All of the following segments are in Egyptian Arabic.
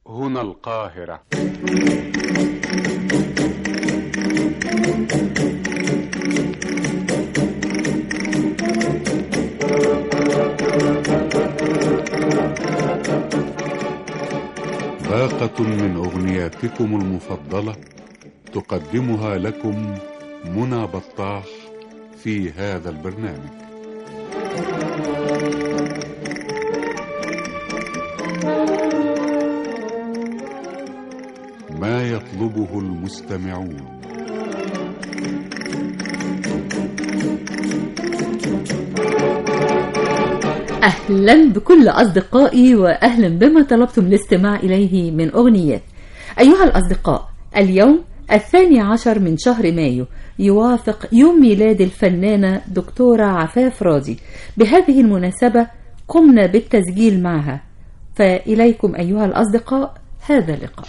هنا القاهرة باقة من أغنياتكم المفضلة تقدمها لكم منى بطاح في هذا البرنامج ما يطلبه المستمعون أهلا بكل أصدقائي وأهلا بما طلبتم الاستماع إليه من أغنيات أيها الأصدقاء اليوم الثاني عشر من شهر مايو يوافق يوم ميلاد الفنانة دكتورة عفاف راضي بهذه المناسبة قمنا بالتسجيل معها فإليكم أيها الأصدقاء هذا اللقاء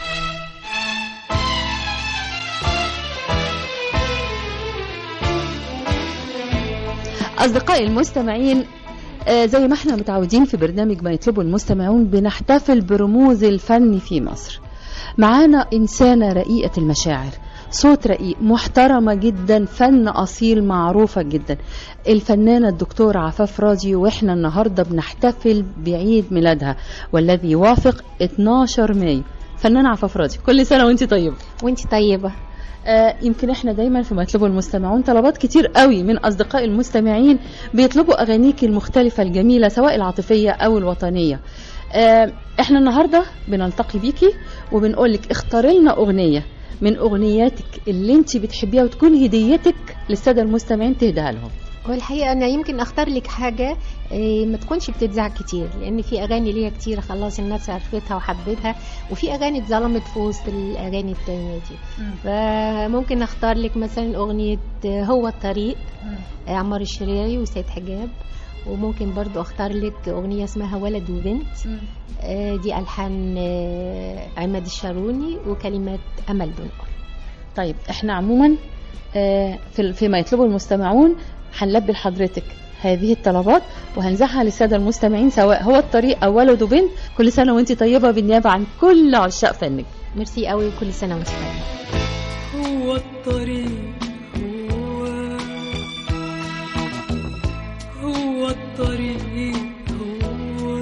أصدقائي المستمعين آه، زي ما احنا متعودين في برنامج ما يطلبه المستمعون بنحتفل برموز الفن في مصر معانا إنسانة رقيقة المشاعر صوت رقيق محترمة جدا فن أصيل معروفة جدا الفنانة الدكتورة عفاف راضي وإحنا النهاردة بنحتفل بعيد ميلادها والذي يوافق 12 مايو فنانة عفاف راضي كل سنة وانت طيبة وانت طيبة آه يمكن احنا دايما في مطلبه المستمعون طلبات كتير قوي من اصدقاء المستمعين بيطلبوا اغانيك المختلفه الجميله سواء العاطفيه او الوطنيه آه احنا النهارده بنلتقي بيكي وبنقول لك اختاري لنا اغنيه من اغنياتك اللي انت بتحبيها وتكون هديتك للساده المستمعين تهديها لهم والحقيقة أنا يمكن أختار لك حاجة إيه، ما تكونش بتتذاع كتير لأن في أغاني ليها كتير خلاص الناس عرفتها وحبتها وفي أغاني اتظلمت في وسط الأغاني التانية دي فممكن أختار لك مثلا أغنية هو الطريق عمار الشريعي وسيد حجاب وممكن برضو أختار لك أغنية اسمها ولد وبنت آه، دي ألحان آه، عماد الشاروني وكلمات أمل دنقل طيب احنا عموما آه، في فيما يطلبه المستمعون هنلبي لحضرتك هذه الطلبات وهنزعها للساده المستمعين سواء هو الطريق او ولد وبنت كل سنه وانت طيبه بالنيابه عن كل عشاق فنك ميرسي قوي وكل سنة وانت طيبة هو الطريق هو هو الطريق هو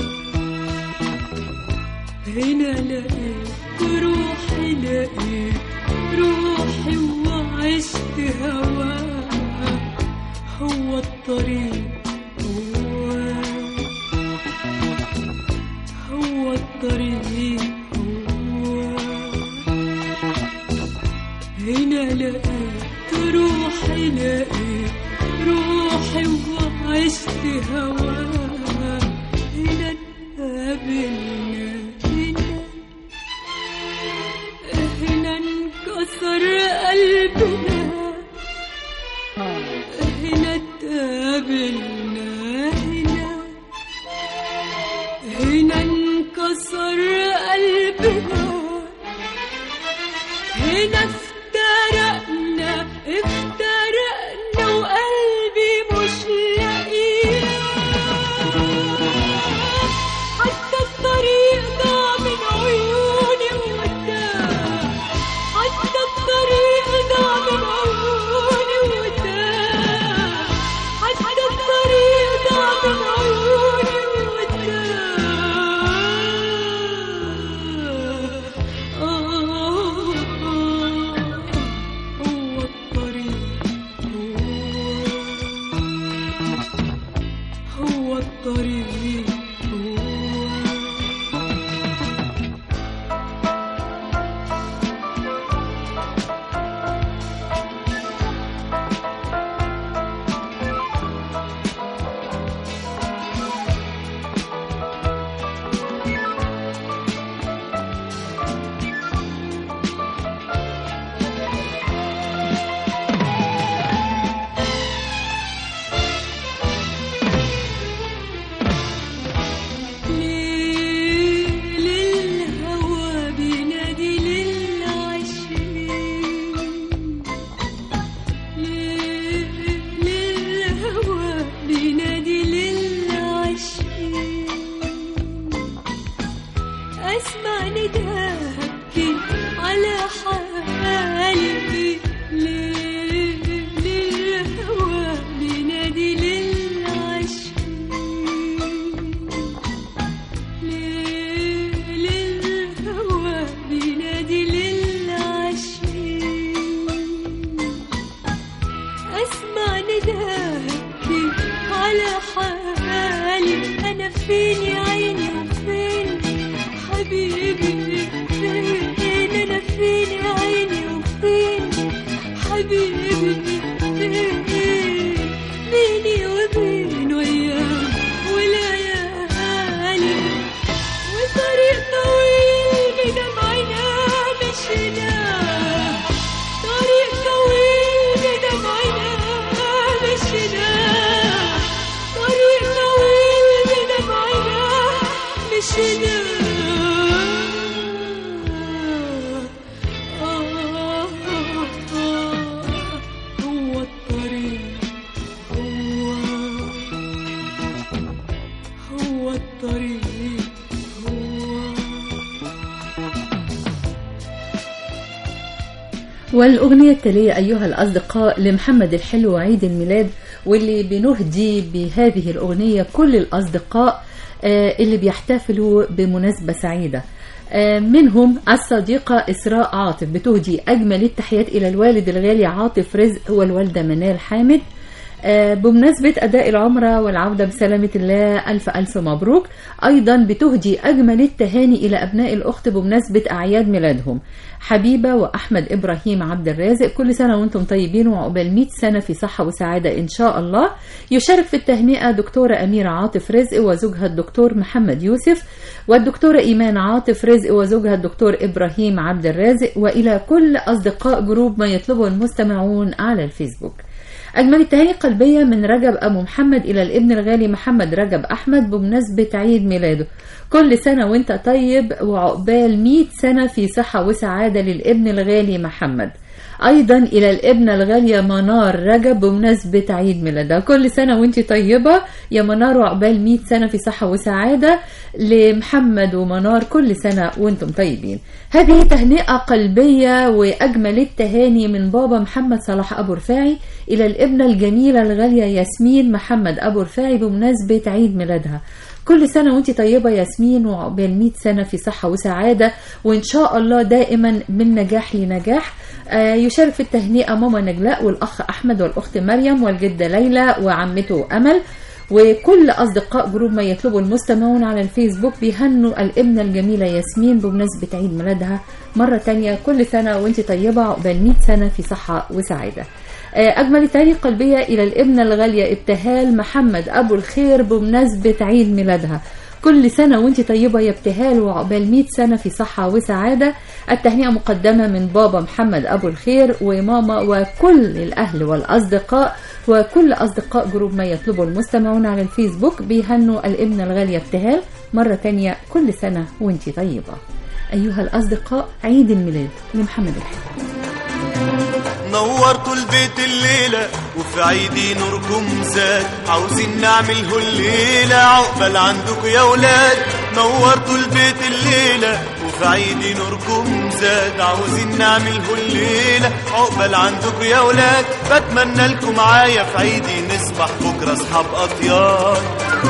هنا لقيت روحي لقيت روحي وعشت هواها هو الطريق هو هو الطريق هو هنا لقيت روحي لقيت روحي وعشت هواها هنا اتقابلنا هنا هنا انكسر قلبنا هنا اتقابلنا هنا هنا انكسر قلبنا هنا افترقنا افترقنا وقلبي مش لاقيه حتى الطريق نداها ابكي على حالي ليه للهوى بينادي للعشيق ليه للهوى بينادي للعشيق اسمع نداهك على حالي انا فين يا عيني وفين حبيبي فين انا فين يا عيني وفين حبيبي فين بيني وبين وياه وليالي وطريق طويل بدمعنا مشيناه طريق طويل بدمعنا مشيناه طريق طويل بدمعنا مشيناه آه آه آه هو الطريق هو هو الطريق هو والأغنية التالية أيها الأصدقاء لمحمد الحلو عيد الميلاد واللي بنهدي بهذه الأغنية كل الأصدقاء آه، اللي بيحتفلوا بمناسبة سعيدة آه، منهم الصديقة إسراء عاطف بتهدي أجمل التحيات إلى الوالد الغالي عاطف رزق والوالدة منال حامد آه، بمناسبة أداء العمرة والعودة بسلامة الله ألف ألف مبروك أيضا بتهدي أجمل التهاني إلى أبناء الأخت بمناسبة أعياد ميلادهم حبيبة وأحمد إبراهيم عبد الرازق كل سنة وأنتم طيبين وعقبال 100 سنة في صحة وسعادة إن شاء الله يشارك في التهنئة دكتورة أميرة عاطف رزق وزوجها الدكتور محمد يوسف والدكتورة إيمان عاطف رزق وزوجها الدكتور إبراهيم عبد الرازق وإلى كل أصدقاء جروب ما يطلبه المستمعون على الفيسبوك أجمل التهاني قلبية من رجب أبو محمد إلى الابن الغالي محمد رجب أحمد بمناسبة عيد ميلاده كل سنة وانت طيب وعقبال 100 سنة في صحة وسعادة للابن الغالي محمد أيضا إلى الابنة الغالية منار رجب بمناسبة عيد ميلادها كل سنة وانت طيبة يا منار وعقبال 100 سنة في صحة وسعادة لمحمد ومنار كل سنة وانتم طيبين هذه تهنئة قلبية وأجمل التهاني من بابا محمد صلاح أبو رفاعي إلى الابنة الجميلة الغالية ياسمين محمد أبو رفاعي بمناسبة عيد ميلادها كل سنة وانت طيبة ياسمين وعقبال 100 سنة في صحة وسعادة وإن شاء الله دائما من نجاح لنجاح آه، يشارك في التهنئة ماما نجلاء والأخ أحمد والأخت مريم والجدة ليلى وعمته أمل وكل أصدقاء جروب ما يطلبوا المستمعون على الفيسبوك بيهنوا الابنة الجميلة ياسمين بمناسبة عيد ميلادها مرة تانية كل سنة وانت طيبة عقبال 100 سنة في صحة وسعادة آه، أجمل التهاني قلبية إلى الابنة الغالية ابتهال محمد أبو الخير بمناسبة عيد ميلادها كل سنة وانت طيبة يا ابتهال وعقبال 100 سنة في صحة وسعادة التهنئة مقدمة من بابا محمد أبو الخير وماما وكل الأهل والأصدقاء وكل أصدقاء جروب ما يطلبه المستمعون على الفيسبوك بيهنوا الابنة الغالية ابتهال مرة تانية كل سنة وانت طيبة أيها الأصدقاء عيد الميلاد لمحمد الحلو نورتوا البيت الليلة وفي عيدي نوركم زاد عاوزين نعمله الليلة عقبال عندكم يا ولاد نورتوا البيت الليلة وفي عيدي نوركم زاد عاوزين نعمله الليلة عقبال عندكم يا ولاد بتمنى لكم معايا في عيدي نسبح بكرة اصحاب اطيار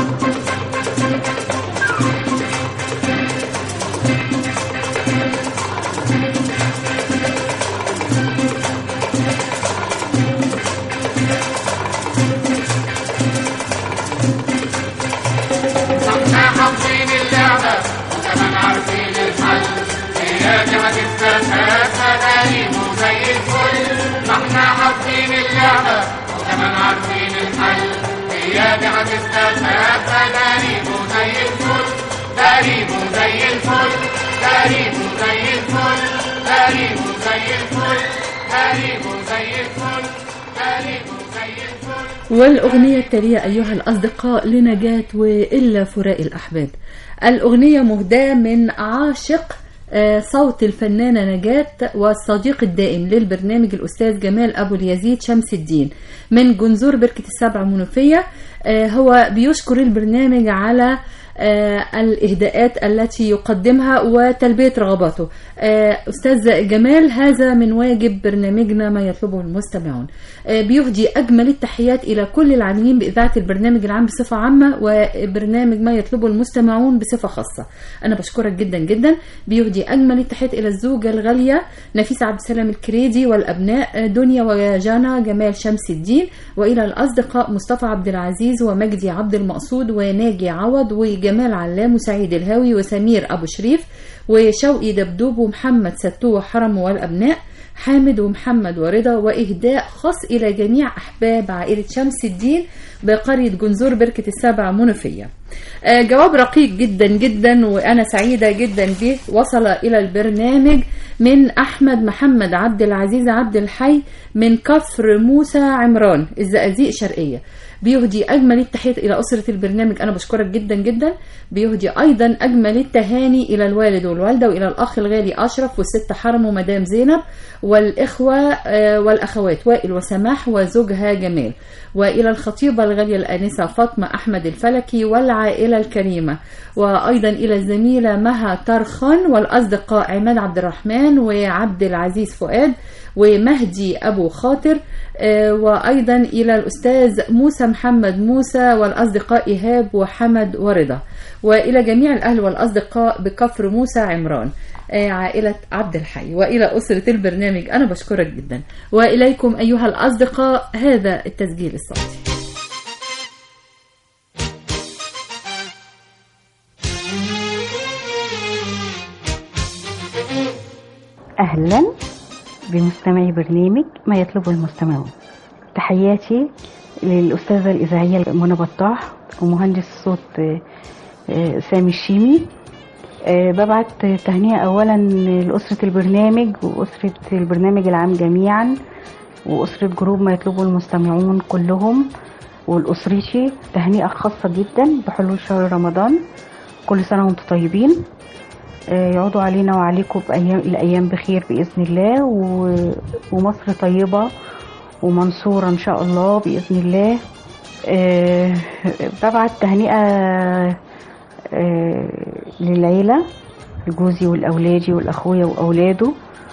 والأغنية التالية أيها الأصدقاء لنجاة وإلا فراق الأحباب الأغنية مهداة من عاشق آه، صوت الفنانة نجاة والصديق الدائم للبرنامج الأستاذ جمال أبو اليزيد شمس الدين من جنزور بركة السبع منوفية آه، هو بيشكر البرنامج على آه، الإهداءات التي يقدمها وتلبية رغباته آه، أستاذ جمال هذا من واجب برنامجنا ما يطلبه المستمعون آه، بيهدي أجمل التحيات إلى كل العاملين بإذاعة البرنامج العام بصفة عامة وبرنامج ما يطلبه المستمعون بصفة خاصة أنا بشكرك جدا جدا بيهدي أجمل التحيات إلى الزوجة الغالية نفيسة عبد السلام الكريدي والأبناء دنيا وجانا جمال شمس الدين وإلى الأصدقاء مصطفى عبد العزيز ومجدي عبد المقصود وناجي عوض وجمال علام وسعيد الهاوي وسمير أبو شريف وشوقي دبدوب ومحمد ستو وحرم والأبناء حامد ومحمد ورضا وإهداء خاص إلى جميع أحباب عائلة شمس الدين بقرية جنزور بركة السبع منوفية آه، جواب رقيق جدا جدا وأنا سعيدة جدا به وصل إلى البرنامج من أحمد محمد عبد العزيز عبد الحي من كفر موسى عمران الزقازيق شرقية بيهدي أجمل التحيات إلى أسرة البرنامج أنا بشكرك جدا جدا بيهدي أيضا أجمل التهاني إلى الوالد والوالدة وإلى الأخ الغالي أشرف والست حرم ومدام زينب والإخوة آه، والأخوات وائل وسماح وزوجها جمال وإلى الخطيبة الغالية الآنسة فاطمة أحمد الفلكي والعائلة الكريمة وأيضا إلى الزميلة مها ترخان والأصدقاء عماد عبد الرحمن وعبد العزيز فؤاد ومهدي أبو خاطر آه، وأيضا إلى الأستاذ موسى محمد موسى والأصدقاء إيهاب وحمد ورضا وإلى جميع الأهل والأصدقاء بكفر موسى عمران آه، عائلة عبد الحي وإلى أسرة البرنامج أنا بشكرك جدا وإليكم أيها الأصدقاء هذا التسجيل الصوتي أهلا بمستمعي برنامج ما يطلبه المستمعون تحياتي للأستاذة الإذاعية منى بطاح ومهندس الصوت آه، آه، سامي الشيمي آه، ببعت تهنئة أولا لأسرة البرنامج وأسرة البرنامج العام جميعا وأسرة جروب ما يطلبه المستمعون كلهم والأسرتي تهنئة خاصة جدا بحلول شهر رمضان كل سنة وانتم طيبين آه، يعودوا علينا وعليكم بأيام الأيام بخير بإذن الله و... ومصر طيبة ومنصورة إن شاء الله بإذن الله آه، ببعت تهنئة آه، للعيلة جوزي والأولادي والأخويا وأولاده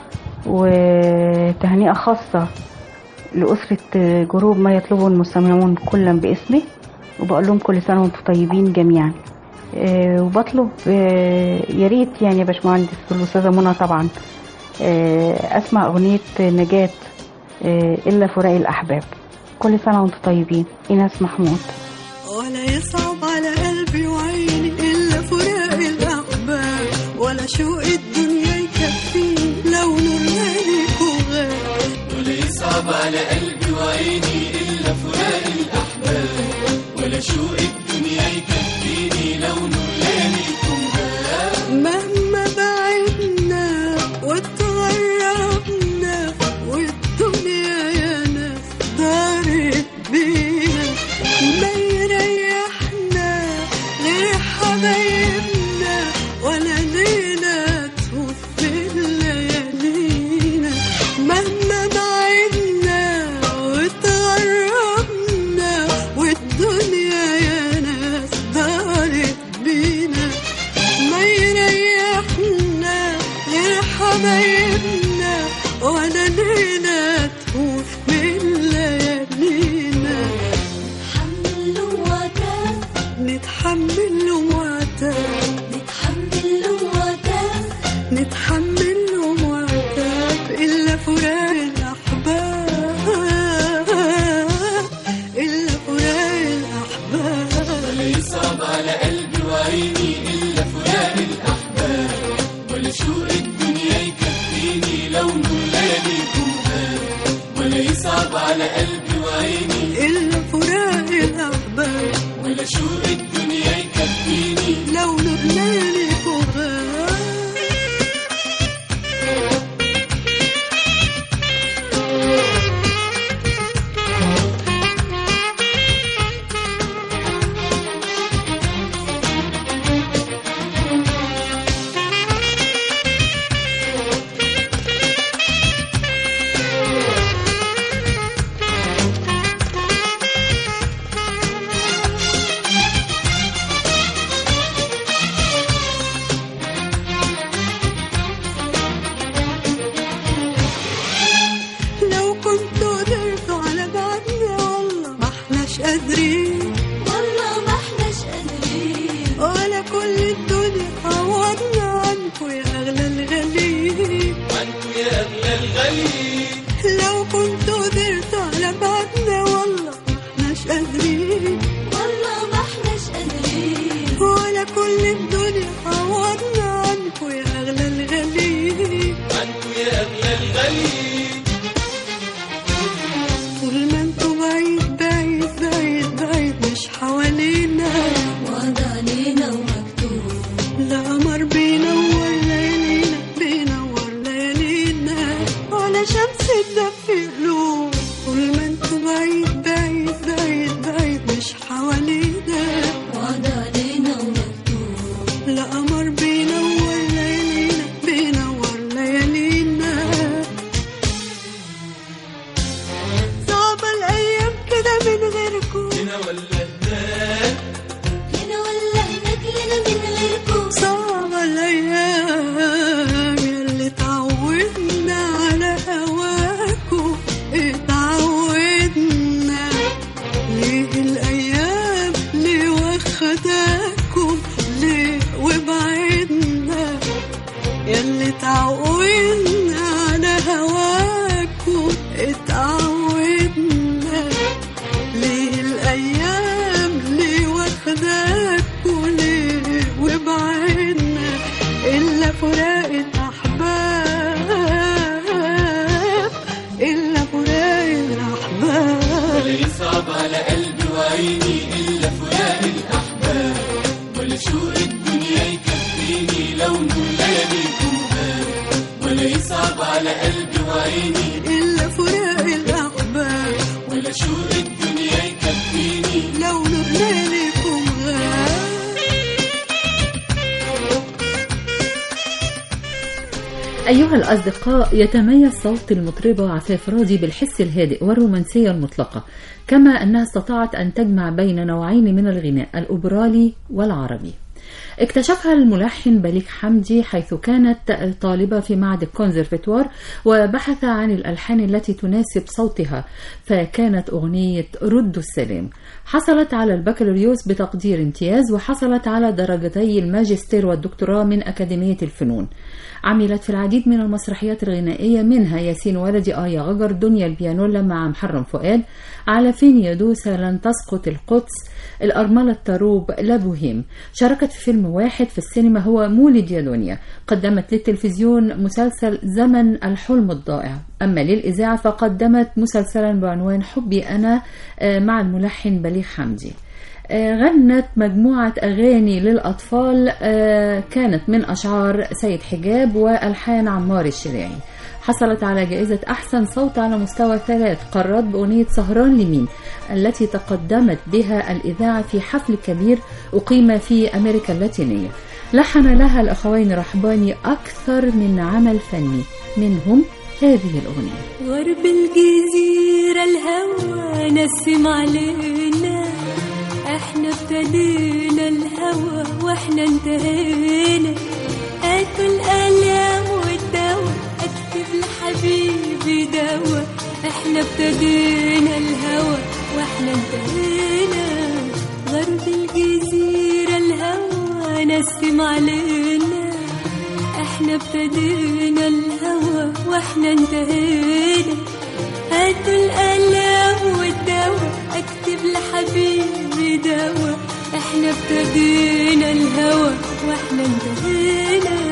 وتهنئة خاصة لأسرة جروب ما يطلبه المستمعون كلا باسمه وبقول لهم كل سنة وانتم طيبين جميعا آه، وبطلب آه، يا ريت يعني يا باشمهندس والاستاذه منى طبعا آه، اسمع اغنيه نجاة آه، الا فراق الاحباب كل سنه وانتم طيبين ايناس محمود ولا يصعب على قلبي وعيني إلا فراق الأحباب ولا شوق الدنيا يكفيني لو نور مالك وغاب ولا يصعب على قلبي وعيني إلا فراق الأحباب ولا شوق الدنيا يكفيني لو نوراني يكون غاب مهما بعدنا واتغربنا والدنيا يا ناس دارت بينا ما يريحنا غير حبايبنا ولا ليلة تفوت في ليالينا مهما بعدنا واتغربنا والدنيا يا ناس دارت بينا ما يريحنا غير حبايبنا ولا ليلة تفوت من ليالينا نتحمل وعتاب نتحمل وعتاب نتحمل وعتاب نتحمل وعتاب إلا فراق الأحباب إلا فراق الأحباب ولا يصعب على قلبي وعيني إلا فراق الأحباب ولا شوق الدنيا يكفيني لو نوراني يكون غاب ولا يصعب على قلبي وعيني إلا فراق الأحباب ولا شوق الدنيا يكفيني لو لبناني فغاب يلي تعودنا على هواكم اتعودنا ليه الأيام ليه واخداكوا ليه وبعدنا إلا فراق الأحباب إلا فراق الأحباب ولا يصعب على قلبي وعيني إلا فراق الأحباب ولا شوق الدنيا يكفيني لو نور لياليكم غاب ولا يصعب على قلبي وعيني إلا فراق الأحباب ولا شوق الدنيا يكفيني لو نور ليلكم غاب أيها الأصدقاء يتميز صوت المطربة عفاف راضي بالحس الهادئ والرومانسية المطلقة كما أنها استطاعت أن تجمع بين نوعين من الغناء الأوبرالي والعربي اكتشفها الملحن بليغ حمدي حيث كانت طالبة في معهد الكونسرفتوار وبحث عن الألحان التي تناسب صوتها فكانت أغنية رد السلام حصلت على البكالوريوس بتقدير امتياز وحصلت على درجتي الماجستير والدكتوراه من أكاديمية الفنون عملت في العديد من المسرحيات الغنائية منها ياسين ولدي آية غجر دنيا البيانولا مع محرم فؤاد على فين يا دوسة لن تسقط القدس الأرملة التروب لابوهيم شاركت في فيلم واحد في السينما هو مولد يا دنيا قدمت للتلفزيون مسلسل زمن الحلم الضائع أما للإذاعة فقدمت مسلسلا بعنوان حبي أنا آه، مع الملحن بليغ حمدي آه، غنت مجموعة أغاني للأطفال آه، كانت من أشعار سيد حجاب وألحان عمار الشريعي حصلت على جائزة أحسن صوت على مستوى ثلاث قارات بأغنية سهران لمين التي تقدمت بها الإذاعة في حفل كبير أقيم في أمريكا اللاتينية لحن لها الأخوين رحباني أكثر من عمل فني منهم هذه الأغنية غرب الجزيرة الهوى نسم علينا احنا ابتدينا الهوى واحنا انتهينا هاتوا الالام والدواء اكتب لحبيبي دواء احنا ابتدينا الهوى واحنا انتهينا غرب الجزيرة الهوى نسم علينا احنا ابتدينا الهوى واحنا انتهينا هاتوا الالام والدواء اكتب لحبيبي دواء احنا ابتدينا الهوى واحنا انتهينا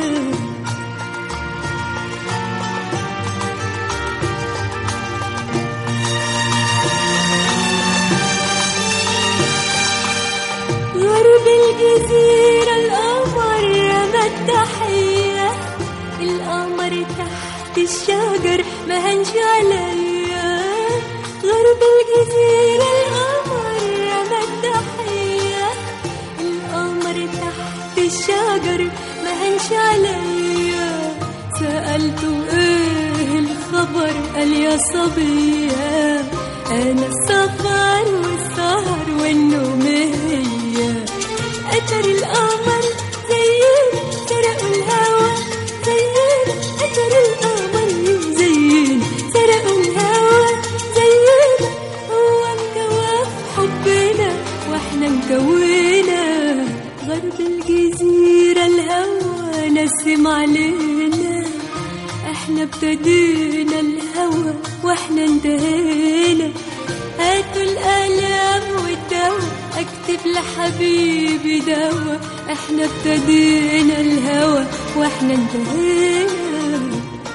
غرب الجزيرة القمر رمى التحية القمر تحت الشجر ما هنش عليا غرب الجزيرة القمر رمى التحية القمر تحت الشجر ما هنش عليا سألته ايه الخبر قال يا صبية انا السفر والسهر والنوم هي اثر القمر زينا سرقوا الهوى زينا اثر القمر زينا سرقوا الهوى زينا هو مكوى في حبنا واحنا مكوينا غرب الجزيرة الهوى نسم علينا احنا ابتدينا الهوى واحنا انتهينا هاتوا الالام والدواء اكتب لحبيبي دواء احنا ابتدينا الهوى واحنا انتهينا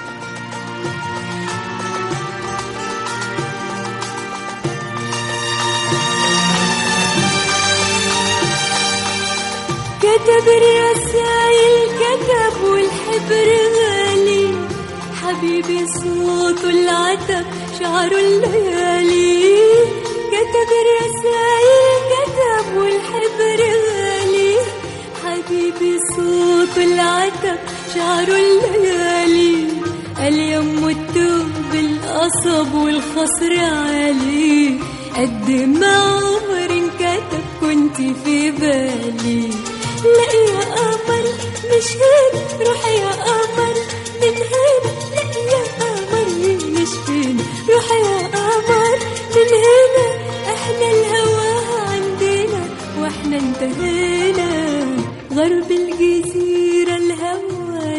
كتب الرسايل كتب والحبر غالي حبيبي صوته العتب شعره الليالي كتب الرسايل كتب والحبر غالي حبيبي صوته العتب شعره الليالي اليوم التوب القصب والخصر عالي قد ما عمر انكتب كنت في بالي لا يا قمر مش هنا روح يا قمر من هنا لا يا قمر مش هنا روح يا قمر من هنا احنا الهوى عندنا واحنا انتهينا غرب الجزيرة الهوى نسم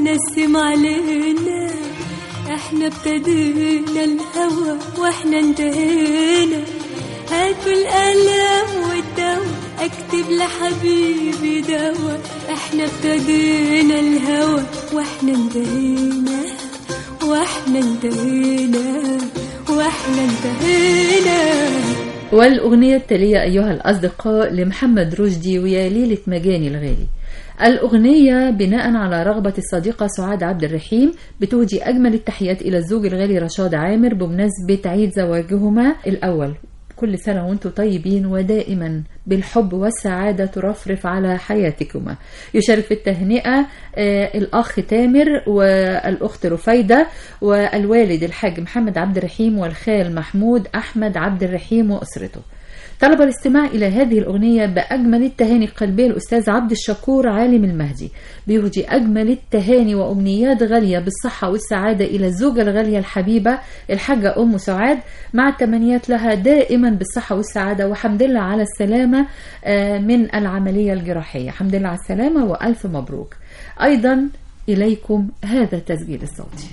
ترسم علينا احنا ابتدينا الهوى واحنا انتهينا هاتوا القلم والدواء اكتب لحبيبي دواء احنا ابتدينا الهوى واحنا انتهينا واحنا انتهينا واحنا انتهينا والأغنية التالية أيها الأصدقاء لمحمد رشدي ويا ليلة مجاني الغالي الأغنية بناء على رغبة الصديقة سعاد عبد الرحيم بتهدي أجمل التحيات إلى الزوج الغالي رشاد عامر بمناسبة عيد زواجهما الأول كل سنة وانتم طيبين ودائما بالحب والسعادة ترفرف على حياتكما يشارك في التهنئة آه، الأخ تامر والأخت رفيدة والوالد الحاج محمد عبد الرحيم والخال محمود أحمد عبد الرحيم وأسرته طلب الاستماع إلى هذه الأغنية بأجمل التهاني القلبية الأستاذ عبد الشكور عالم المهدي بيهدي أجمل التهاني وأمنيات غالية بالصحة والسعادة إلى الزوجة الغالية الحبيبة الحاجة أم سعاد مع التمنيات لها دائما بالصحة والسعادة وحمد لله على السلامة آه، من العملية الجراحية حمد لله على السلامة وألف مبروك أيضا إليكم هذا التسجيل الصوتي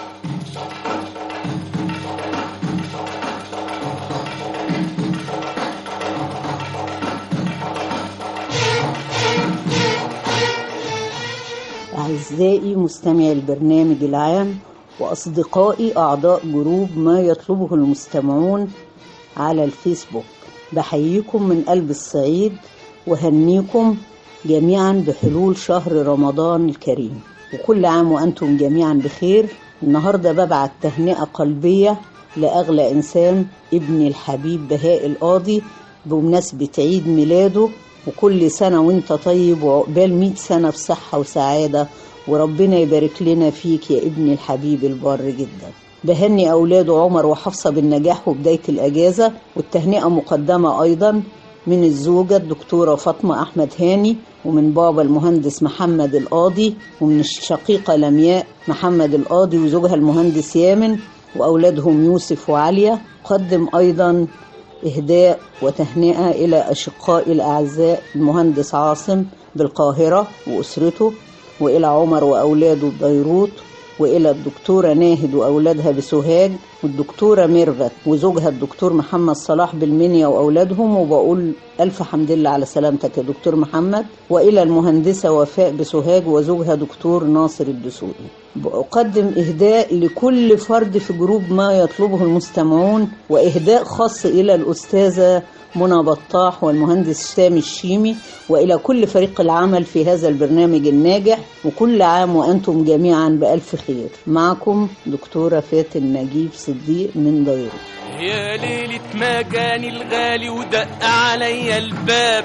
أعزائي مستمعي البرنامج العام وأصدقائي أعضاء جروب ما يطلبه المستمعون على الفيسبوك بحييكم من قلب الصعيد وهنيكم جميعا بحلول شهر رمضان الكريم وكل عام وأنتم جميعا بخير النهاردة ببعت تهنئة قلبية لأغلى إنسان ابني الحبيب بهاء القاضي بمناسبة عيد ميلاده وكل سنة وانت طيب وعقبال مئة سنة بصحة وسعادة وربنا يبارك لنا فيك يا ابني الحبيب البر جدا بهني أولاده عمر وحفصة بالنجاح وبداية الأجازة والتهنئة مقدمة أيضا من الزوجة الدكتورة فاطمة أحمد هاني ومن بابا المهندس محمد القاضي ومن الشقيقة لمياء محمد القاضي وزوجها المهندس يامن وأولادهم يوسف وعليا قدم أيضا إهداء وتهنئة إلى أشقائي الأعزاء المهندس عاصم بالقاهرة وأسرته وإلى عمر وأولاده ببيروت وإلى الدكتورة ناهد وأولادها بسوهاج والدكتورة ميرفت وزوجها الدكتور محمد صلاح بالمنيا وأولادهم وبقول ألف حمد لله على سلامتك يا دكتور محمد وإلى المهندسة وفاء بسوهاج وزوجها دكتور ناصر الدسوقي بقدم إهداء لكل فرد في جروب ما يطلبه المستمعون وإهداء خاص إلى الأستاذة منى بطاح والمهندس سامي الشيمي وإلى كل فريق العمل في هذا البرنامج الناجح وكل عام وأنتم جميعا بألف خير معكم دكتورة فاتن نجيب صديق من ديروت يا ليلة ما جاني الغالي ودق عليا الباب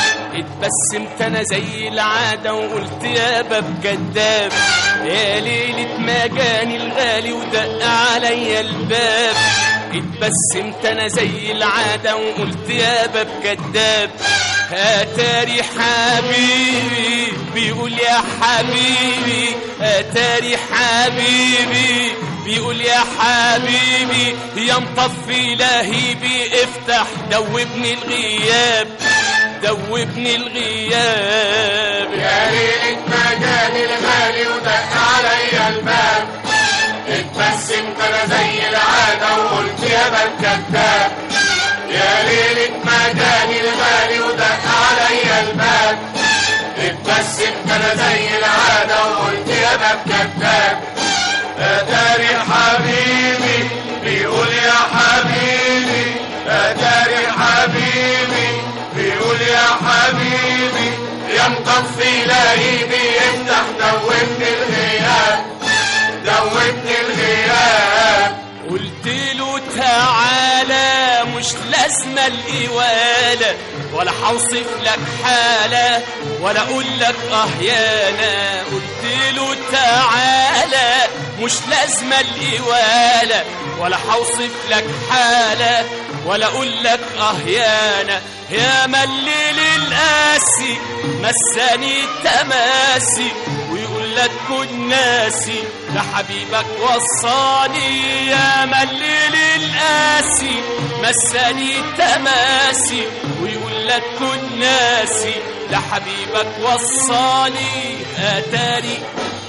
اتبسمت انا زي العادة وقلت يا باب كداب يا ليلة ما جاني الغالي ودق عليا الباب اتبسمت انا زي العادة وقلت يا باب كداب اتاري حبيبي بيقول يا حبيبي اتاري حبيبي بيقول يا حبيبي يا مطفي لهيبي افتح دوبني الغياب دوبني الغياب يا ليلة ما جاني الغالي ودق عليا الباب اتبسمت انا زي العادة وقلت يا باب كذاب يا ليلة ما جاني الغالي ودق عليا الباب اتبسمت انا زي العادة وقلت يا باب كذاب اتاري حبيبي بيقول يا حبيبي اتاري حبيبي بيقول يا حبيبي يا مطفي لهيبي افتح دوبني الغياب دوبني الغياب قلت له تعالى مش لازمة الإوالة ولا حوصف لك حالة ولا أقول لك أه يانا قلت له تعالى مش لازمة الإوالة ولا حوصف لك حالة ولا أقول لك أه يانا يا مليل القاسي مساني تماسي ويقول لك كن ناسي ده حبيبك وصاني يا مليل القاسي مساني تماسي ويقول لك كن ناسي ده حبيبك وصاني اتاري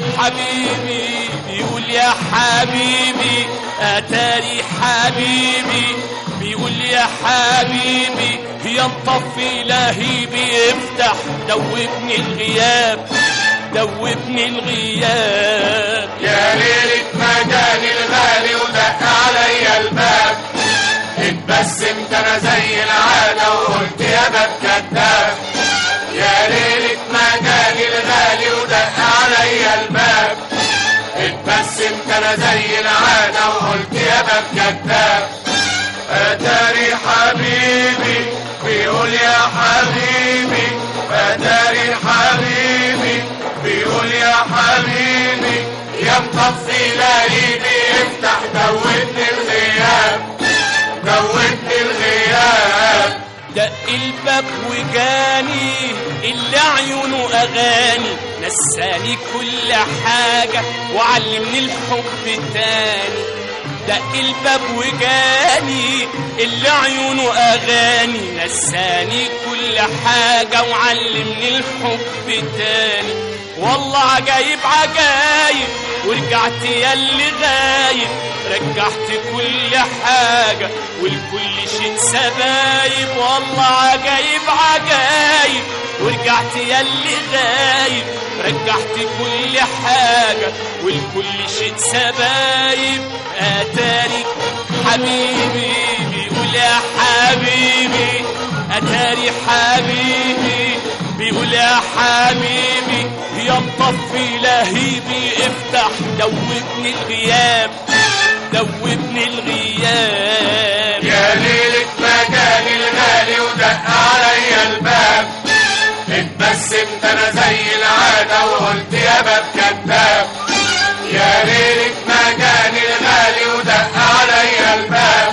حبيبي بيقول يا حبيبي اتاري حبيبي بيقول يا حبيبي يا مطفي لهيبي افتح دوبني الغياب دوبني الغياب يا ليلة ما جاني الغالي ودق عليا الباب اتبسمت انا زي العادة وقلت يا باب كداب يا ليلة ما جاني الغالي ودق عليا الباب اتبسمت انا زي العادة وقلت يا باب كداب اتاري حبيبي بيقول يا حبيبي اتاري حبيبي بيقول يا حبيبي يا مطفي لهيبي افتح دوتني الغياب دوتني الغياب دق الباب وجاني اللي عيونه اغاني نساني كل حاجة وعلمني الحب تاني دق الباب وجاني اللي عيونه اغاني نساني كل حاجة وعلمني الحب تاني والله عجايب عجايب ورجعت يا اللي غايب رجعت كل حاجة والكل شيء سبايب والله عجايب عجايب ورجعت يا اللي غايب رجعت كل حاجة والكل شيء سبايب اتاري حبيبي بيقول يا حبيبي اتاري حبيبي بيقول يا حبيبي يا مطفي لهيبي افتح دوبني الغياب دوبني الغياب يا ليلة ما جاني الغالي ودق عليا الباب اتبسمت انا زي العادة وقلت يا باب كداب يا ليلة ما جاني الغالي ودق عليا الباب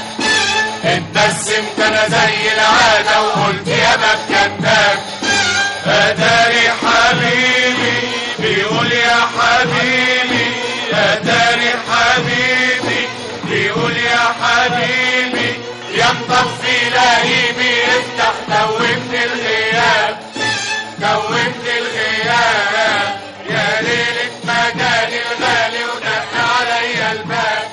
اتبسمت انا زي العادة وقلت يا باب كداب اتاري حبيبي بيقول يا حبيبي اتاري حبيبي بيقول يا حبيبي يا مطفي لهيبي افتح دوبني الغياب دوبني الغياب يا ليلة ما جاني الغالي ودق عليا الباب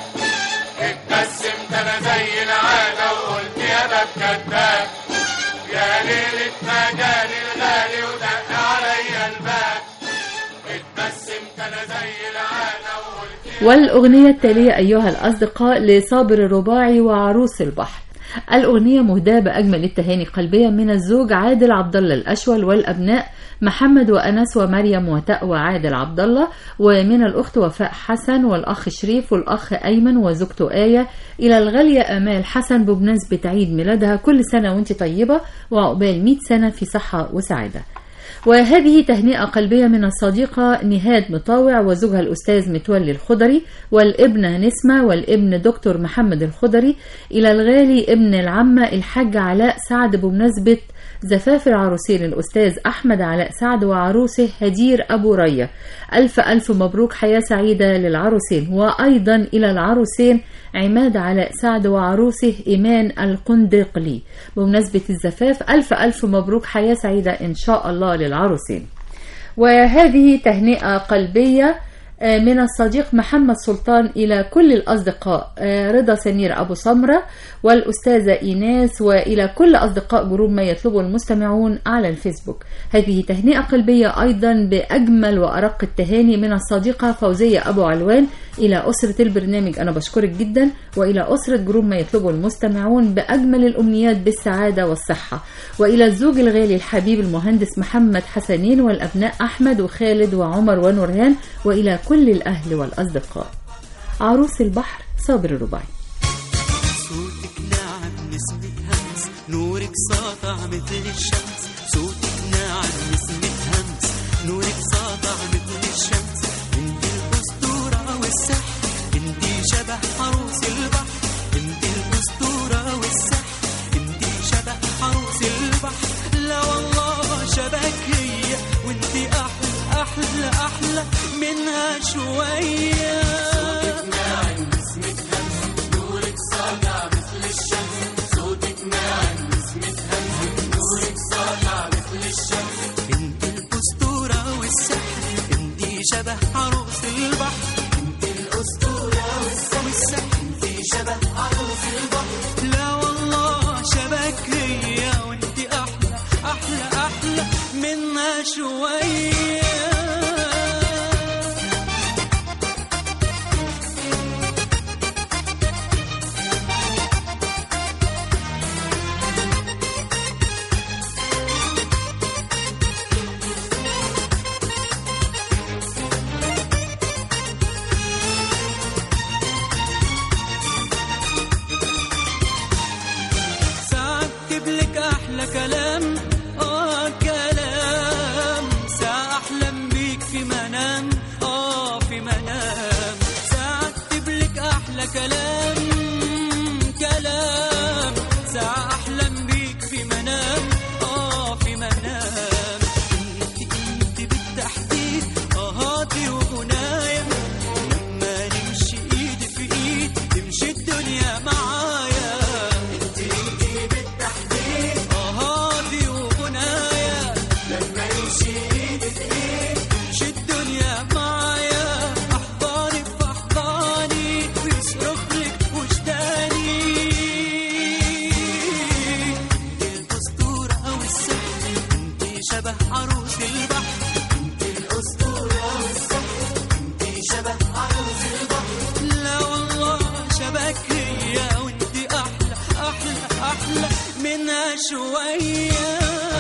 اتبسمت انا زي العادة وقلت يا باب كداب يا ليلة ما جاني الغالي ودق عليا الباب اتبسمت انا زي العادة وقلت والأغنية التالية أيها الأصدقاء لصابر الرباعي وعروس البحر الأغنية مهداة بأجمل التهاني قلبية من الزوج عادل عبد الله الأشول والأبناء محمد وأنس ومريم وتقوى عادل عبد الله ومن الأخت وفاء حسن والأخ شريف والأخ أيمن وزوجته آية إلى الغالية آمال حسن بمناسبة عيد ميلادها كل سنة وانت طيبة وعقبال 100 سنة في صحة وسعادة وهذه تهنئة قلبية من الصديقة نهاد مطاوع وزوجها الأستاذ متولي الخضري والابنة نسمة والابن دكتور محمد الخضري إلى الغالي ابن العمة الحاج علاء سعد بمناسبة زفاف العروسين الأستاذ أحمد علاء سعد وعروسه هدير أبو ريا ألف ألف مبروك حياة سعيدة للعروسين وأيضا إلى العروسين عماد علاء سعد وعروسه إيمان القندقلي بمناسبة الزفاف ألف ألف مبروك حياة سعيدة إن شاء الله للعروسين وهذه تهنئة قلبية آه، من الصديق محمد سلطان إلى كل الأصدقاء آه، رضا سمير أبو سمرة والأستاذة إيناس وإلى كل أصدقاء جروب ما يطلبه المستمعون على الفيسبوك هذه تهنئة قلبية أيضا بأجمل وأرق التهاني من الصديقة فوزية أبو علوان إلى أسرة البرنامج أنا بشكرك جدا وإلى أسرة جروب ما يطلبه المستمعون بأجمل الأمنيات بالسعادة والصحة وإلى الزوج الغالي الحبيب المهندس محمد حسنين والأبناء أحمد وخالد وعمر ونورهان وإلى كل الأهل والأصدقاء عروس البحر صابر الرباعي صوتك ناعم نسمة همس نورك ساطع مثل الشمس صوتك ناعم نسمة همس نورك ساطع مثل الشمس انت الأسطورة والسحر انت شبه عروس البحر انت الأسطورة والسحر انت شبه عروس البحر لا والله شبك هي وانت أحلى أحلى أحلى منها شوية صوتك ناعم نسمة همس نورك ساطع مثل الشمس صوتك ناعم نسمة همس نورك ساطع مثل الشمس انت الأسطورة والسحر انت شبه عروس شوية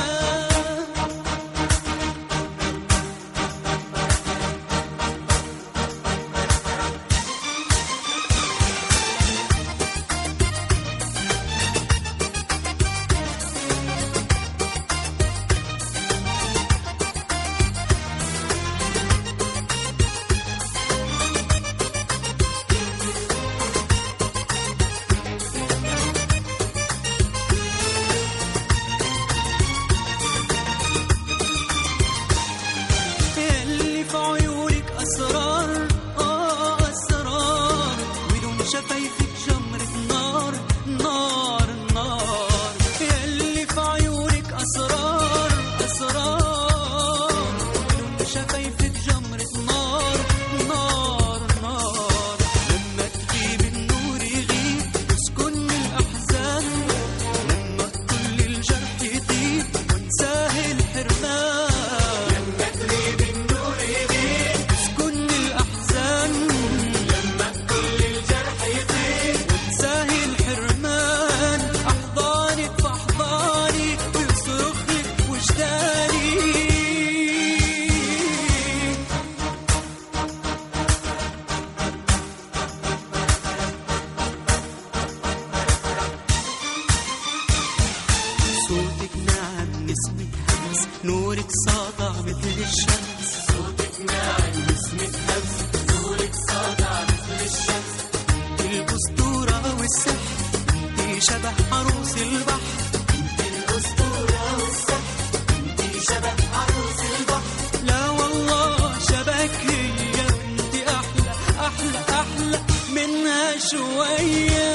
اللي في عيونك أسرار آه أسرار ولون شفايفك جمرة نار نار نار اللي في عيونك أسرار أسرار ولون شفايفك جمرة نار نار نار لما تغيب النور يغيب تسكن الأحزان لما كل الجرح يطيب وانساه الحرمان لما تغيب النور يغيب تسكن الأحزان لما كل الجرح يطيب وانساه الحرمان أحضانك في أحضاني ويصرخ لك وجداني صوتك ناعم نسمة همس نورك ساطع مثل الشمس صوتك ناعم نسمة همس نورك ساطع مثل الشمس انت الأسطورة والسحر انت شبه عروس البحر انت الأسطورة والسحر انت شبه عروس البحر لا والله شبك هي انت أحلى أحلى أحلى منها شوية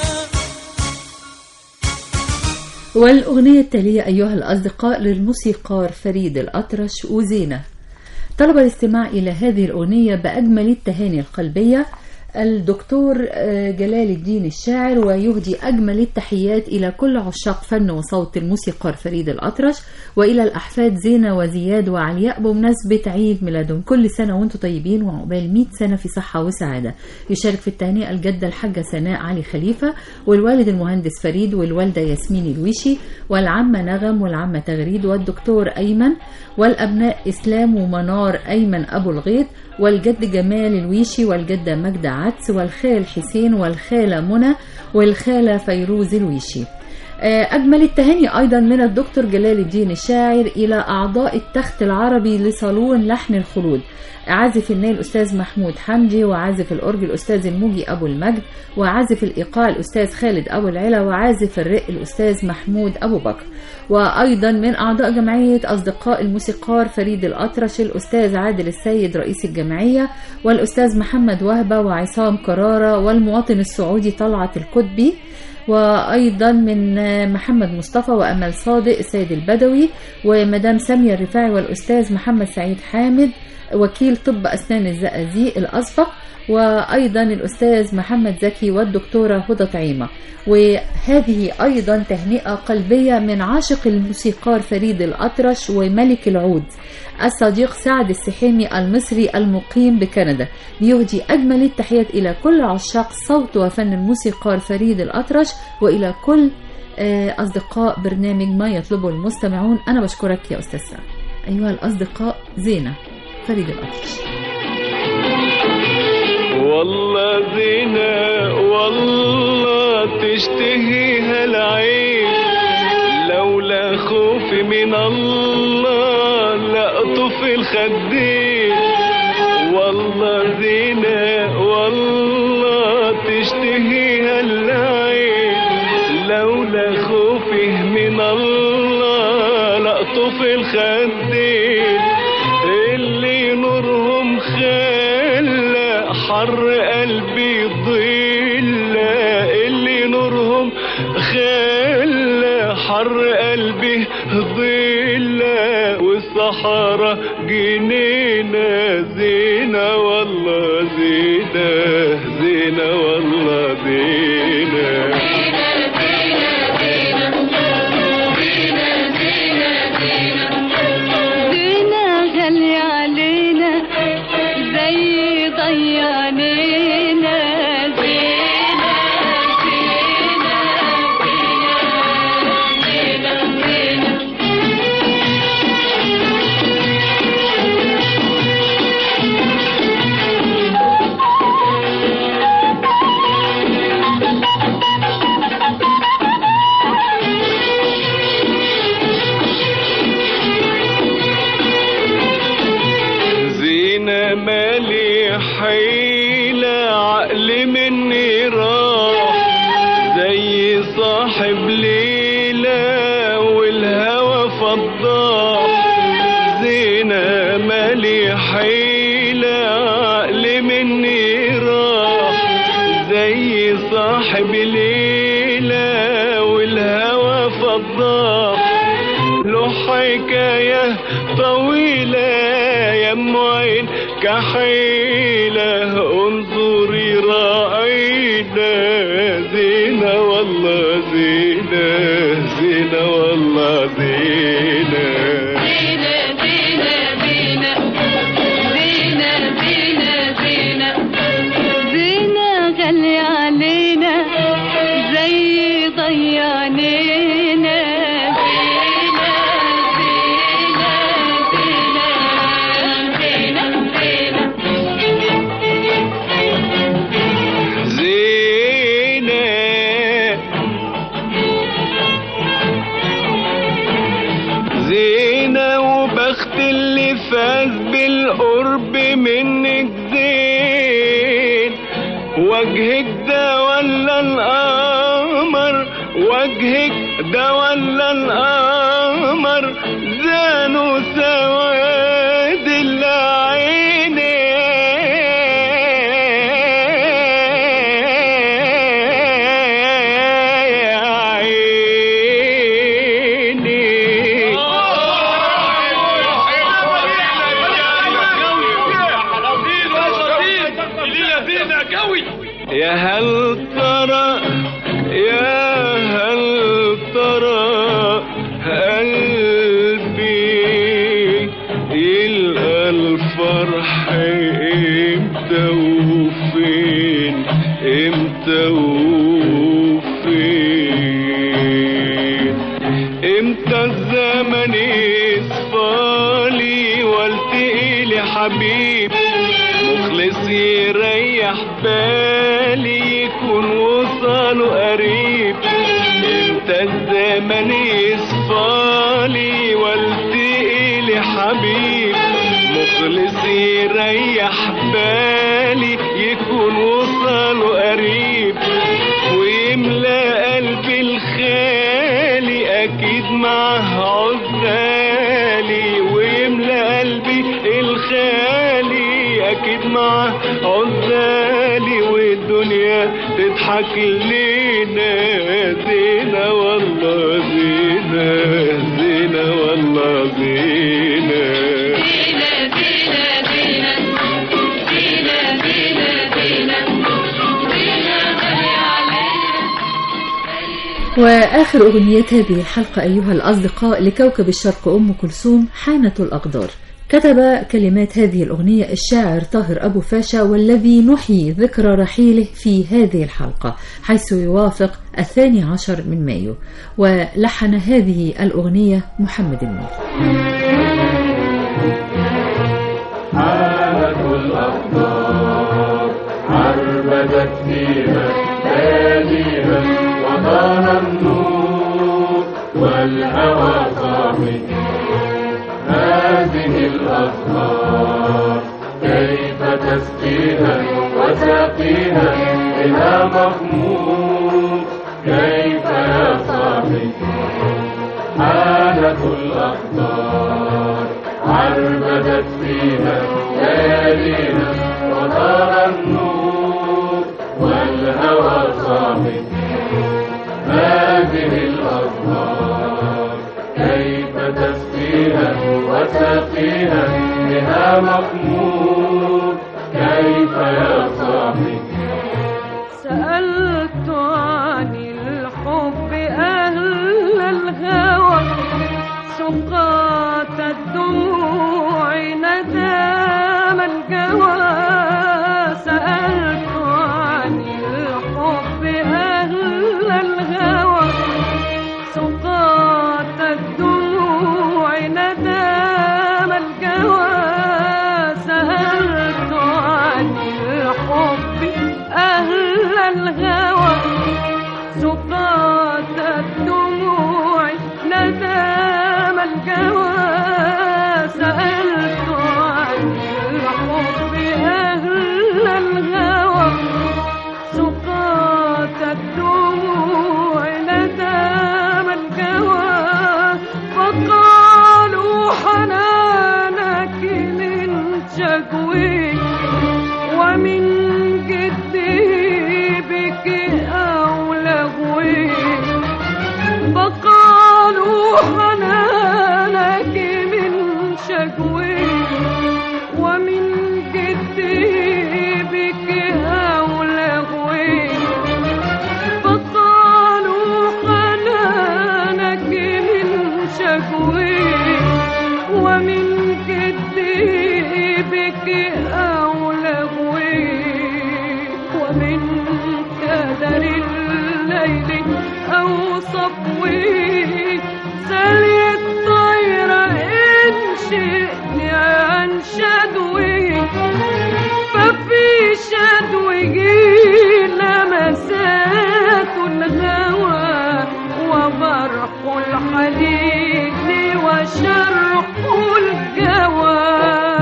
والأغنية التالية أيها الأصدقاء للموسيقار فريد الأطرش وزينة طلب الاستماع إلى هذه الأغنية بأجمل التهاني القلبية الدكتور آه، جلال الدين الشاعر ويهدي أجمل التحيات إلى كل عشاق فن وصوت الموسيقار فريد الأطرش وإلى الأحفاد زينة وزياد وعلياء بمناسبة عيد ميلادهم كل سنة وانتم طيبين وعقبال 100 سنة في صحة وسعادة يشارك في التهنئة الجدة الحاجة سناء علي خليفة والوالد المهندس فريد والوالدة ياسمين الويشي والعمة نغم والعمة تغريد والدكتور أيمن والأبناء إسلام ومنار أيمن أبو الغيط والجد جمال الويشي والجدة مجدة عدس والخال حسين والخالة منى والخالة فيروز الويشي آه، أجمل التهاني أيضا من الدكتور جلال الدين الشاعر إلى أعضاء التخت العربي لصالون لحن الخلود عازف الناي الأستاذ محمود حمدي وعازف الأورج الأستاذ الموجي أبو المجد وعازف الإيقاع الأستاذ خالد أبو العلا وعازف الرق الأستاذ محمود أبو بكر وأيضا من أعضاء جمعية أصدقاء الموسيقار فريد الأطرش الأستاذ عادل السيد رئيس الجمعية والأستاذ محمد وهبة وعصام كرارة والمواطن السعودي طلعت الكتبي وأيضا من محمد مصطفى وأمل صادق السيد البدوي ومدام سامية الرفاعي والأستاذ محمد سعيد حامد وكيل طب أسنان الزقازيق الأسبق وأيضا الأستاذ محمد زكي والدكتورة هدى طعيمة وهذه أيضا تهنئة قلبية من عاشق الموسيقار فريد الأطرش وملك العود الصديق سعد السحيمي المصري المقيم بكندا بيهدي أجمل التحيات إلى كل عشاق صوت وفن الموسيقار فريد الأطرش وإلى كل آه، أصدقاء برنامج ما يطلبه المستمعون أنا بشكرك يا أستاذ سعد أيها الأصدقاء زينة فريد الأطرش والله زينة والله تشتهيها العين لولا خوفي من الله لأطف الخدين والله زينة والله تشتهيها العين لولا خوفي من الله لأطف الخدين اللي نورهم خلى حر قلبي ضل اللي نورهم خلى حر قلبي ضل والصحراء جنينة زينة والله زينة زينة والله زينة زينة غالية علينا زي ضيانينا زينة زينة زينة صاحب ليلة والهوى فضاح له حكاية طويلة يا ام عين كحيلة انظري راعينا زينة والله زينة زينة والله زينة زينة زينة زينة زينة زينة زينة زينة غالية علينا زي ضيانينا زينة زينة زينة زينة زينة زينة وبخت اللي فاز بالقرب منك زين وجهك ده ولا القمر وجهك ده ولا القمر زانوا سواد يا هل ترى يا هل ترى قلبي يلقى الفرح امتى وفين امتى وفين امتى الزمن يصفالي والتقي لي حبيب مخلص يريح بالي يكون وصاله قريب امتى الزمن يصفالي والتقي لي حبيب مخلص يريح بالي يكون وصاله قريب ويملى قلبي الخالي اكيد معه عزالي ويملى قلبي الخالي اكيد معه عزالي والدنيا تضحك لينا زينة والله زينة زينة والله زينة زينة زينة زينة زينة زينة زينة زينة غالية علينا وآخر أغنية هذه الحلقة أيها الأصدقاء لكوكب الشرق أم كلثوم حانة الأقدار كتب كلمات هذه الأغنية الشاعر طاهر أبو فاشا والذي نحيي ذكرى رحيله في هذه الحلقة حيث يوافق الثاني عشر من مايو ولحن هذه الأغنية محمد النور حالة الأقدار عربدت فيها لياليها وطال النور والهوى صاحي هذه الأزهار كيف تسقيها وساقيها إلى مخمور كيف يا صاحي حالة الأقدار عربدت فيها ليالينا وطار النور والهوى صاحي هذه الأزهار كيف تسقيها وسقيها بها مخمور كيف يا صاحي سألت عن الحب أهل الهوى سقاط الدموع ندام الجوى سألت عن الحب أهل الهوى سقاط الدموع ندام الجوى سألت عن الحب أهل الهوى سقاط الدموع ندام الجوى سألت عن الحب أهل الهوى سقاط الدموع ندام الجوى فقالوا حنانك من شكوي ومن جدي بك شدوي سالي الطايرة إن شئني عن شدوي ففي شدوه لمسات الهوى وبرح الحنين وشرح الجوى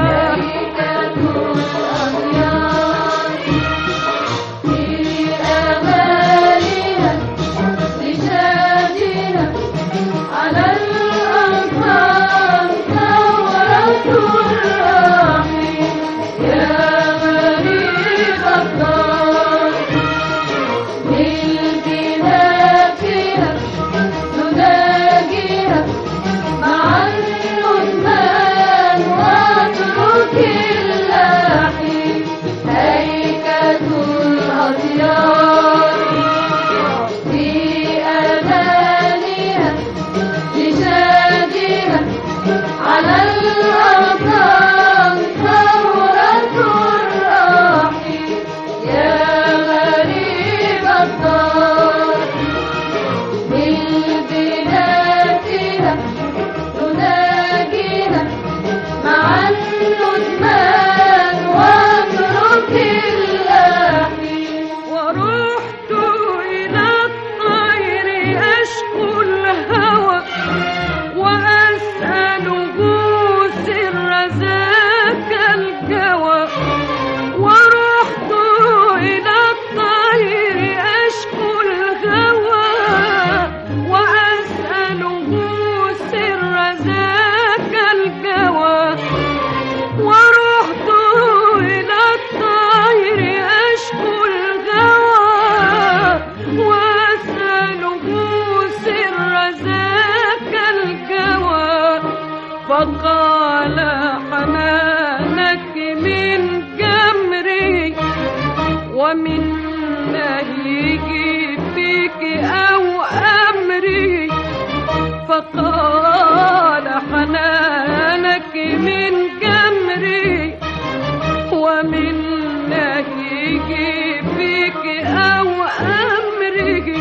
على الأرقام ثورة الراحي يا غريب الدار بالبلادنا نناجينا مع الندمان واترك اللاحي ورحت إلى الطير أشكو الهوى وأسأله سر ذاك الجوى ورحت إلى الطير أشكو الهوى وأسأله سر ذاك الجوى ورحت إلى الطير أشكو الهوى وأسأله سر ذاك الجوى فقال حنانك من جمري ومن نهيجي فيك أو أمري فقال حنانك من جمري ومن نهيجي فيك أو أمري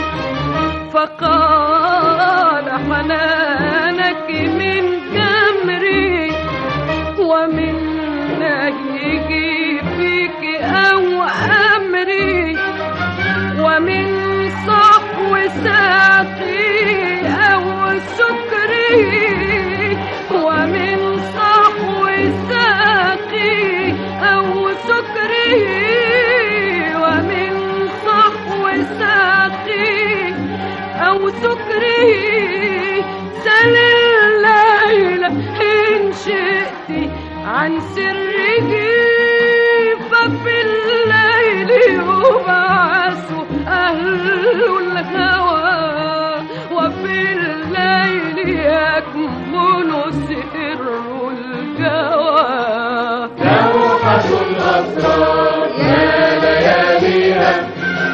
فقال حنانك من جمري ومن نهيجي فيك أو أمري ومن صحو ساقي أو سكري ومن صحو ساقي أو سكري ومن صحو ساقي أو سكري سل الليل إن شئت عن سره ففي الليل يبعث أهل الهوى وفي الليل يكمن سر الجوى لوحة الأسرار يا لياليها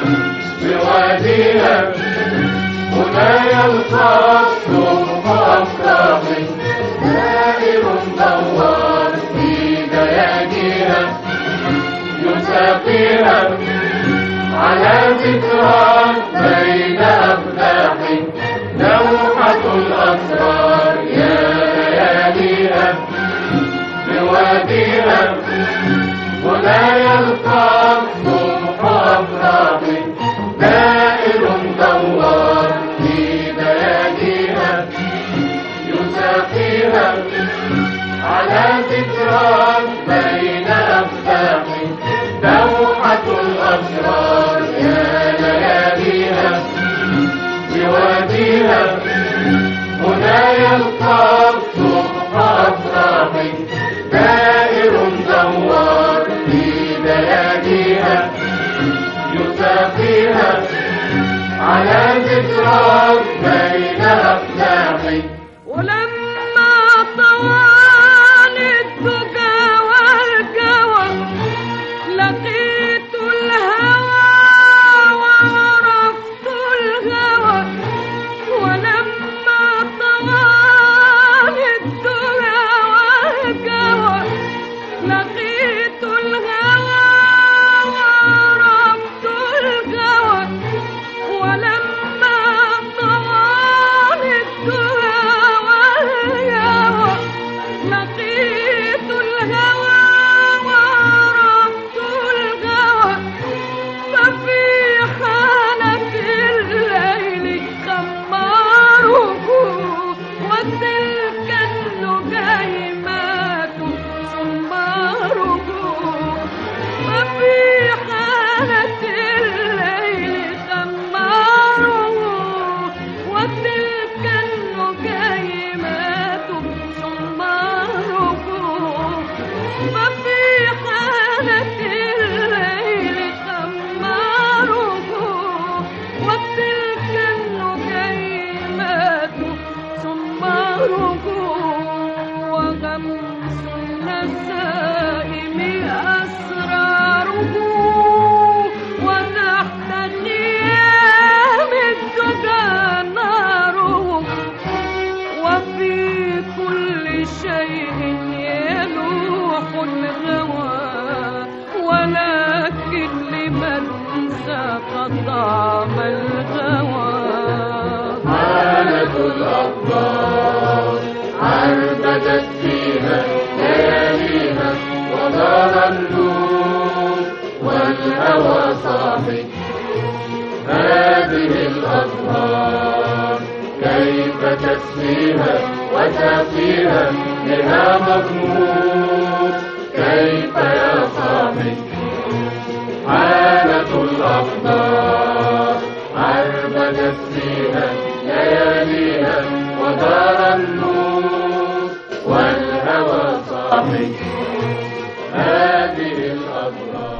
بواديها هنا يلقى الصبح أفراح دائر دوار في دياجيها يساقيها على ذكرى بين أفلاح لوحة الأسرار يا لياليها بواديها هنا يلقى الصبح أفراح دائر دوار في بياديها يساقيها على ذكرى بين أفتاح دوحة الأسرار يا لياليها بواديها هنا يلقى الصبح أفراح دائر دوار في بياديها يساقيها على ذكرى بين أفلاح ولما طوال الدجى والجوى لقيت الهوى وعرفت الهوى ولما طوال الدجى والجوى لقيت الهوى وعرفت الهوى ولما ذاق طعم الهوى حالة الأقدار عربدت فيها لياليها ودار النور والهوى صاحي هذه الأزهار كيف تسقيها وتقيها لها مضمون كيف يا صاحي حالة الأقدار عربدت فيها لياليها ودار النور والهوى صاحي هذه الأبرار